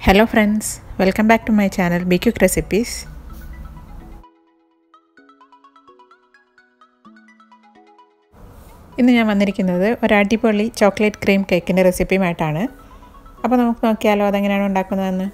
hello friends welcome back to my channel be quick recipes ഇന്ന് ഞാൻ വന്നിരിക്കുന്നത് ഒരു അടിപൊളി ചോക്ലേറ്റ് ക്രീം കേക്കിൻ്റെ റെസിപ്പിയുമായിട്ടാണ് അപ്പോൾ നമുക്ക് നോക്കിയാലോ അതെങ്ങനെയാണ് ഉണ്ടാക്കുന്നതെന്ന്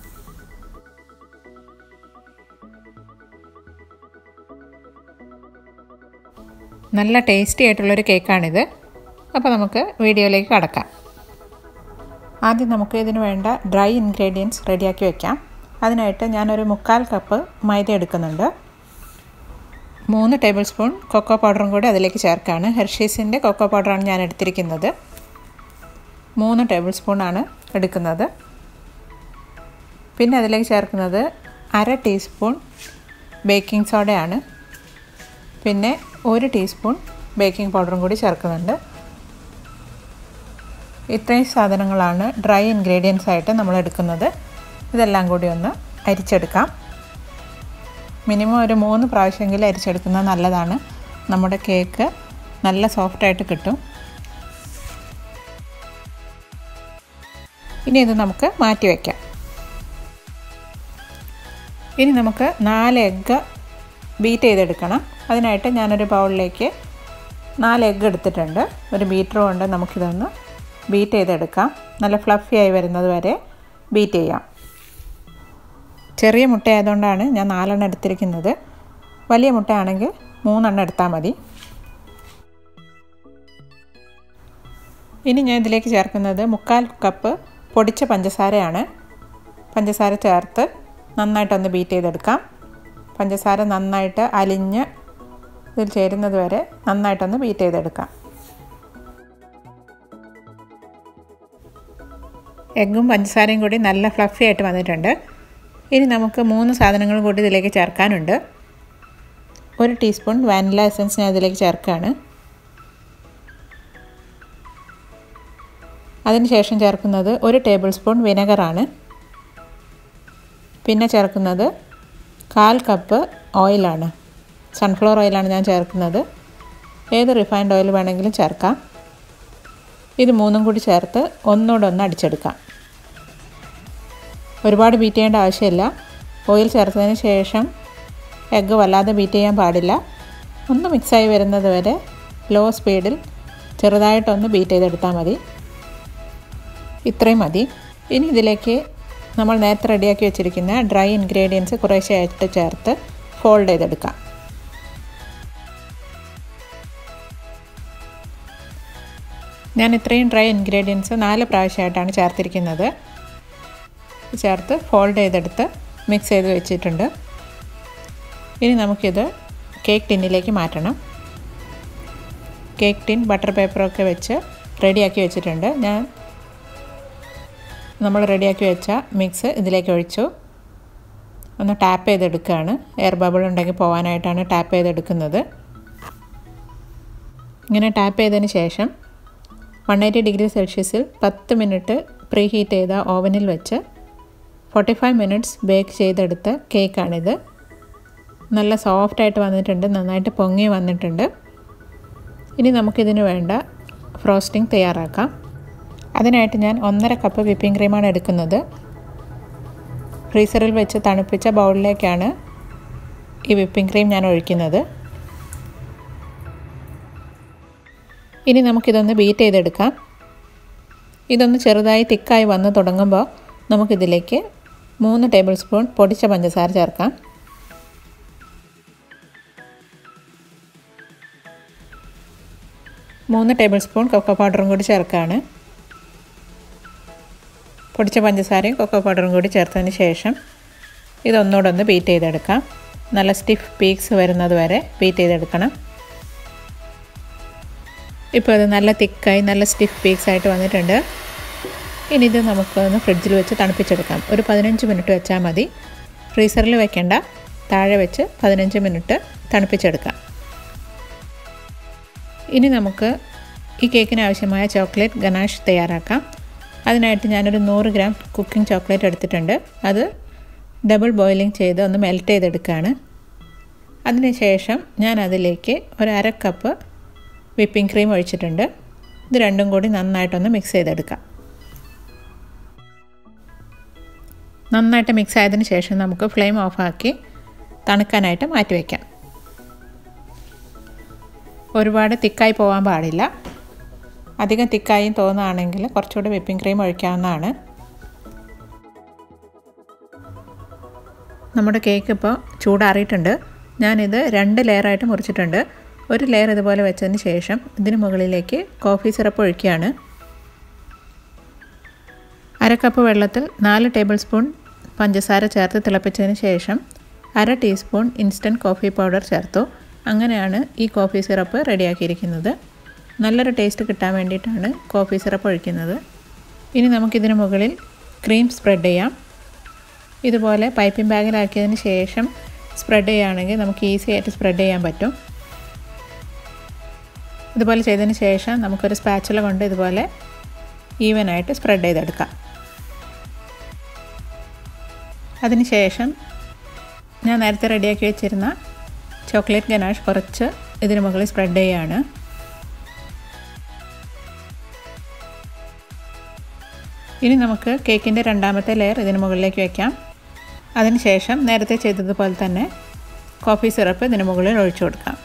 നല്ല ടേസ്റ്റി ആയിട്ടുള്ളൊരു കേക്കാണിത് അപ്പോൾ നമുക്ക് വീഡിയോയിലേക്ക് കടക്കാം ആദ്യം നമുക്ക് ഇതിന് വേണ്ട ഡ്രൈ ഇൻഗ്രീഡിയൻസ് റെഡിയാക്കി വെക്കാം അതിനായിട്ട് ഞാനൊരു മുക്കാൽ കപ്പ് മൈദ എടുക്കുന്നുണ്ട് മൂന്ന് ടേബിൾ സ്പൂൺ കൊക്കോ പൗഡറും കൂടി അതിലേക്ക് ചേർക്കുകയാണ് ഹെർഷീസിൻ്റെ കൊക്കോ പൗഡറാണ് ഞാൻ എടുത്തിരിക്കുന്നത് മൂന്ന് ടേബിൾ സ്പൂണാണ് എടുക്കുന്നത് പിന്നെ അതിലേക്ക് ചേർക്കുന്നത് അര ടീസ്പൂൺ ബേക്കിംഗ് സോഡയാണ് പിന്നെ ഒരു ടീസ്പൂൺ ബേക്കിംഗ് പൗഡറും കൂടി ചേർക്കുന്നുണ്ട് ഇത്രയും സാധനങ്ങളാണ് ഡ്രൈ ഇൻഗ്രീഡിയൻസ് ആയിട്ട് നമ്മൾ എടുക്കുന്നത് ഇതെല്ലാം കൂടി ഒന്ന് അരിച്ചെടുക്കാം മിനിമം ഒരു മൂന്ന് പ്രാവശ്യമെങ്കിലും അരിച്ചെടുക്കുന്നത് നല്ലതാണ് നമ്മുടെ കേക്ക് നല്ല സോഫ്റ്റായിട്ട് കിട്ടും ഇനി ഇത് നമുക്ക് മാറ്റി വയ്ക്കാം ഇനി നമുക്ക് നാല് എഗ്ഗ് ബീറ്റ് ചെയ്തെടുക്കണം അതിനായിട്ട് ഞാനൊരു ബൗളിലേക്ക് നാല് എഗ്ഗ് എടുത്തിട്ടുണ്ട് ഒരു ബീറ്റർ കൊണ്ട് നമുക്കിതൊന്ന് ബീറ്റ് ചെയ്തെടുക്കാം നല്ല ഫ്ലഫി ആയി വരുന്നത് വരെ ബീറ്റ് ചെയ്യാം ചെറിയ മുട്ട ആയതുകൊണ്ടാണ് ഞാൻ നാലെണ്ണം എടുത്തിരിക്കുന്നത് വലിയ മുട്ടയാണെങ്കിൽ മൂന്നെണ്ണം എടുത്താൽ മതി ഇനി ഞാൻ ഇതിലേക്ക് ചേർക്കുന്നത് മുക്കാൽ കപ്പ് പൊടിച്ച പഞ്ചസാരയാണ് പഞ്ചസാര ചേർത്ത് നന്നായിട്ടൊന്ന് ബീറ്റ് ചെയ്തെടുക്കാം പഞ്ചസാര നന്നായിട്ട് അലിഞ്ഞ് ഇതിൽ ചേരുന്നത് വരെ നന്നായിട്ടൊന്ന് ബീറ്റ് ചെയ്തെടുക്കാം എഗ്ഗും പഞ്ചസാരയും കൂടി നല്ല ഫ്ലഫി ആയിട്ട് വന്നിട്ടുണ്ട് ഇനി നമുക്ക് മൂന്ന് സാധനങ്ങൾ കൂടി ഇതിലേക്ക് ചേർക്കാനുണ്ട് ഒരു ടീസ്പൂൺ വാനില എസൻസ് ഞാൻ ഇതിലേക്ക് ചേർക്കുകയാണ് അതിനുശേഷം ചേർക്കുന്നത് ഒരു ടേബിൾ സ്പൂൺ വിനെഗറാണ് പിന്നെ ചേർക്കുന്നത് കാൽ കപ്പ് ഓയിലാണ് സൺഫ്ലവർ ഓയിലാണ് ഞാൻ ചേർക്കുന്നത് ഏത് റിഫൈൻഡ് ഓയിൽ വേണമെങ്കിലും ചേർക്കാം ഇത് മൂന്നും കൂടി ചേർത്ത് ഒന്നുകൂടെ ഒന്ന് അടിച്ചെടുക്കാം ഒരുപാട് ബീറ്റ് ചെയ്യേണ്ട ആവശ്യമില്ല ഓയിൽ ചേർത്തതിന് ശേഷം എഗ്ഗ് വല്ലാതെ ബീറ്റ് ചെയ്യാൻ പാടില്ല ഒന്ന് മിക്സായി വരുന്നത് വരെ ലോ സ്പീഡിൽ ചെറുതായിട്ടൊന്ന് ബീറ്റ് ചെയ്തെടുത്താൽ മതി ഇത്രയും മതി ഇനി ഇതിലേക്ക് നമ്മൾ നേരത്തെ റെഡിയാക്കി വെച്ചിരിക്കുന്ന ഡ്രൈ ഇൻഗ്രീഡിയൻസ് കുറേശ്ശെയായിട്ട് ചേർത്ത് ഫോൾഡ് ചെയ്തെടുക്കാം ഞാൻ ഇത്രയും ഡ്രൈ ഇൻഗ്രീഡിയൻസ് നാല് പ്രാവശ്യമായിട്ടാണ് ചേർത്തിരിക്കുന്നത് ചേർത്ത് ഫോൾഡ് ചെയ്തെടുത്ത് മിക്സ് ചെയ്ത് വെച്ചിട്ടുണ്ട് ഇനി നമുക്കിത് കേക്ക് ടിന്നിലേക്ക് മാറ്റണം കേക്ക് ടിൻ ബട്ടർ പേപ്പറൊക്കെ വെച്ച് റെഡിയാക്കി വെച്ചിട്ടുണ്ട് ഞാൻ നമ്മൾ റെഡിയാക്കി വെച്ച മിക്സ് ഇതിലേക്ക് ഒഴിച്ചു ഒന്ന് ടാപ്പ് ചെയ്തെടുക്കുകയാണ് എയർ ബബിൾ ഉണ്ടെങ്കിൽ പോകാനായിട്ടാണ് ടാപ്പ് ചെയ്തെടുക്കുന്നത് ഇങ്ങനെ ടാപ്പ് ചെയ്തതിന് ശേഷം വൺ എയ്റ്റി ഡിഗ്രി സെൽഷ്യസിൽ പത്ത് മിനിറ്റ് പ്രീ ഹീറ്റ് ചെയ്ത ഓവനിൽ വെച്ച് ഫോർട്ടി ഫൈവ് മിനിറ്റ്സ് ബേക്ക് ചെയ്തെടുത്ത കേക്കാണിത് നല്ല സോഫ്റ്റായിട്ട് വന്നിട്ടുണ്ട് നന്നായിട്ട് പൊങ്ങി വന്നിട്ടുണ്ട് ഇനി നമുക്കിതിന് വേണ്ട ഫ്രോസ്റ്റിംഗ് തയ്യാറാക്കാം അതിനായിട്ട് ഞാൻ ഒന്നര കപ്പ് വിപ്പിംഗ് ക്രീമാണ് എടുക്കുന്നത് ഫ്രീസറിൽ വെച്ച് തണുപ്പിച്ച ബൗളിലേക്കാണ് ഈ വിപ്പിംഗ് ക്രീം ഞാൻ ഒഴിക്കുന്നത് ഇനി നമുക്കിതൊന്ന് ബീറ്റ് ചെയ്തെടുക്കാം ഇതൊന്ന് ചെറുതായി തിക്കായി വന്ന് തുടങ്ങുമ്പോൾ നമുക്കിതിലേക്ക് മൂന്ന് ടേബിൾ സ്പൂൺ പൊടിച്ച പഞ്ചസാര ചേർക്കാം മൂന്ന് ടേബിൾ സ്പൂൺ കൊക്കോ പൗഡറും കൂടി ചേർക്കുകയാണ് പൊടിച്ച പഞ്ചസാരയും കൊക്കോ പൗഡറും കൂടി ചേർത്തതിന് ശേഷം ഇതൊന്നുകൂടെ ഒന്ന് ബീറ്റ് ചെയ്തെടുക്കാം നല്ല സ്റ്റിഫ് പീക്സ് വരുന്നത് വരെ ബീറ്റ് ചെയ്തെടുക്കണം ഇപ്പോൾ അത് നല്ല തിക്കായി നല്ല സ്റ്റിഫ് പീക്സ് ആയിട്ട് വന്നിട്ടുണ്ട് ഇനി ഇത് നമുക്കൊന്ന് ഫ്രിഡ്ജിൽ വെച്ച് തണുപ്പിച്ചെടുക്കാം ഒരു പതിനഞ്ച് മിനിറ്റ് വെച്ചാൽ മതി ഫ്രീസറിൽ വെക്കേണ്ട താഴെ വെച്ച് പതിനഞ്ച് മിനിറ്റ് തണുപ്പിച്ചെടുക്കാം ഇനി നമുക്ക് ഈ കേക്കിന് ആവശ്യമായ ചോക്ലേറ്റ് ഗനാഷ് തയ്യാറാക്കാം അതിനായിട്ട് ഞാനൊരു നൂറ് ഗ്രാം കുക്കിംഗ് ചോക്ലേറ്റ് എടുത്തിട്ടുണ്ട് അത് ഡബിൾ ബോയിലിംഗ് ചെയ്ത് ഒന്ന് മെൽറ്റ് ചെയ്തെടുക്കുകയാണ് അതിനുശേഷം ഞാൻ അതിലേക്ക് ഒരു അര കപ്പ് വിപ്പിംഗ് ക്രീം ഒഴിച്ചിട്ടുണ്ട് ഇത് രണ്ടും കൂടി നന്നായിട്ടൊന്ന് മിക്സ് ചെയ്തെടുക്കാം നന്നായിട്ട് മിക്സ് ആയതിനു ശേഷം നമുക്ക് ഫ്ലെയിം ഓഫാക്കി തണുക്കാനായിട്ട് മാറ്റി വയ്ക്കാം ഒരുപാട് തിക്കായി പോകാൻ പാടില്ല അധികം തിക്കായും തോന്നുകയാണെങ്കിൽ കുറച്ചുകൂടി വിപ്പിംഗ് ക്രീം ഒഴിക്കാവുന്നതാണ് നമ്മുടെ കേക്ക് ഇപ്പോൾ ചൂടാറിയിട്ടുണ്ട് ഞാനിത് രണ്ട് ലെയറായിട്ട് മുറിച്ചിട്ടുണ്ട് ഒരു ലെയർ ഇതുപോലെ വെച്ചതിന് ശേഷം ഇതിന് മുകളിലേക്ക് കോഫി സിറപ്പ് ഒഴിക്കുകയാണ് അര കപ്പ് വെള്ളത്തിൽ നാല് ടേബിൾ സ്പൂൺ പഞ്ചസാര ചേർത്ത് തിളപ്പിച്ചതിന് ശേഷം അര ടീസ്പൂൺ ഇൻസ്റ്റൻറ്റ് കോഫി പൗഡർ ചേർത്തു അങ്ങനെയാണ് ഈ കോഫി സിറപ്പ് റെഡിയാക്കിയിരിക്കുന്നത് നല്ലൊരു ടേസ്റ്റ് കിട്ടാൻ വേണ്ടിയിട്ടാണ് കോഫി സിറപ്പ് ഒഴിക്കുന്നത് ഇനി നമുക്കിതിന് മുകളിൽ ക്രീം സ്പ്രെഡ് ചെയ്യാം ഇതുപോലെ പൈപ്പിംഗ് ബാഗിലാക്കിയതിന് ശേഷം സ്പ്രെഡ് ചെയ്യുകയാണെങ്കിൽ നമുക്ക് ഈസി ആയിട്ട് സ്പ്രെഡ് ചെയ്യാൻ പറ്റും ഇതുപോലെ ചെയ്തതിന് ശേഷം നമുക്കൊരു സ്പാച്ചുല കൊണ്ട് ഇതുപോലെ ഈവനായിട്ട് സ്പ്രെഡ് ചെയ്തെടുക്കാം അതിനുശേഷം ഞാൻ നേരത്തെ റെഡിയാക്കി വെച്ചിരുന്ന ചോക്ലേറ്റ് ഗനാഷ് കുറച്ച് ഇതിന് മുകളിൽ സ്പ്രെഡ് ചെയ്യുകയാണ് ഇനി നമുക്ക് കേക്കിൻ്റെ രണ്ടാമത്തെ ലെയർ ഇതിന് മുകളിലേക്ക് വയ്ക്കാം അതിനുശേഷം നേരത്തെ ചെയ്തതുപോലെ തന്നെ കോഫി സിറപ്പ് ഇതിന് മുകളിൽ ഒഴിച്ചു കൊടുക്കാം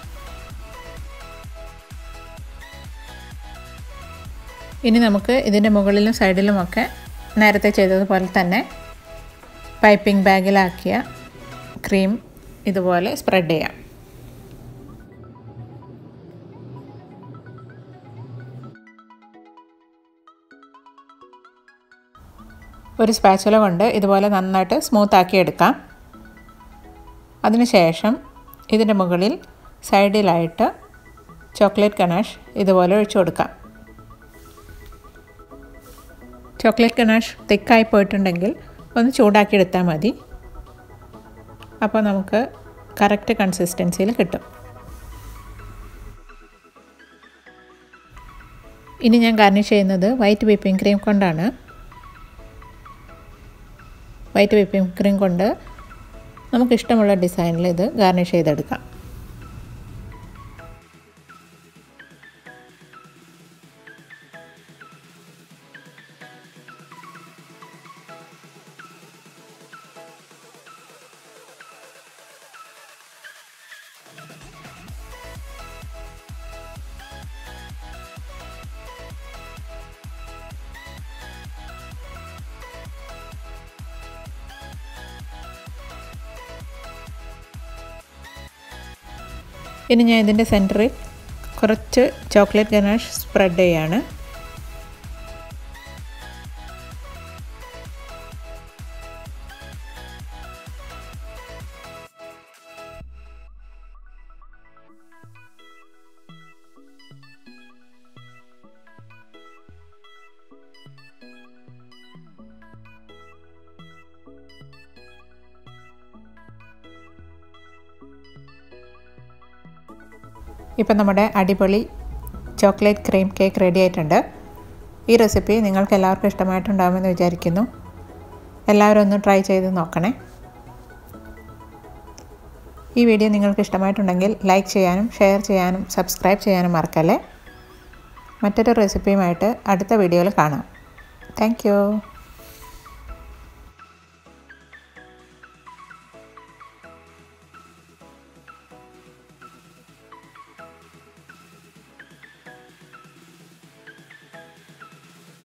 ഇനി നമുക്ക് ഇതിൻ്റെ മുകളിലും സൈഡിലുമൊക്കെ നേരത്തെ ചെയ്തതുപോലെ തന്നെ പൈപ്പിംഗ് ബാഗിലാക്കിയ ക്രീം ഇതുപോലെ സ്പ്രെഡ് ചെയ്യാം ഒരു സ്പാച്ചുല കൊണ്ട് ഇതുപോലെ നന്നായിട്ട് സ്മൂത്ത് ആക്കി എടുക്കാം അതിനുശേഷം ഇതിൻ്റെ മുകളിൽ സൈഡിലായിട്ട് ചോക്ലേറ്റ് ഗണാഷ് ഇതുപോലെ ഒഴിച്ചു കൊടുക്കാം ചോക്ലേറ്റ് ഗണാഷ് തിക്കായി പോയിട്ടുണ്ടെങ്കിൽ ഒന്ന് ചൂടാക്കി എടുത്താൽ മതി അപ്പോൾ നമുക്ക് കറക്റ്റ് കൺസിസ്റ്റൻസിയിൽ കിട്ടും ഇനി ഞാൻ ഗാർണിഷ് ചെയ്യുന്നത് വൈറ്റ് വിപ്പിംഗ് ക്രീം കൊണ്ടാണ് വൈറ്റ് വിപ്പിംഗ് ക്രീം കൊണ്ട് നമുക്കിഷ്ടമുള്ള ഡിസൈനിൽ ഇത് ഗാർണിഷ് ചെയ്തെടുക്കാം ഇനി ഞാൻ ഇതിൻ്റെ സെൻറ്ററിൽ കുറച്ച് ചോക്ലേറ്റ് ഗനാഷ് സ്പ്രെഡ് ചെയ്യാണ് ഇപ്പം നമ്മുടെ അടിപൊളി ചോക്ലേറ്റ് ക്രീം കേക്ക് റെഡി ആയിട്ടുണ്ട് ഈ റെസിപ്പി നിങ്ങൾക്ക് എല്ലാവർക്കും ഇഷ്ടമായിട്ടുണ്ടാകുമെന്ന് വിചാരിക്കുന്നു എല്ലാവരും ഒന്ന് ട്രൈ ചെയ്ത് നോക്കണേ ഈ വീഡിയോ നിങ്ങൾക്ക് ഇഷ്ടമായിട്ടുണ്ടെങ്കിൽ ലൈക്ക് ചെയ്യാനും ഷെയർ ചെയ്യാനും സബ്സ്ക്രൈബ് ചെയ്യാനും മറക്കല്ലേ മറ്റൊരു റെസിപ്പിയുമായിട്ട് അടുത്ത വീഡിയോയിൽ കാണാം താങ്ക്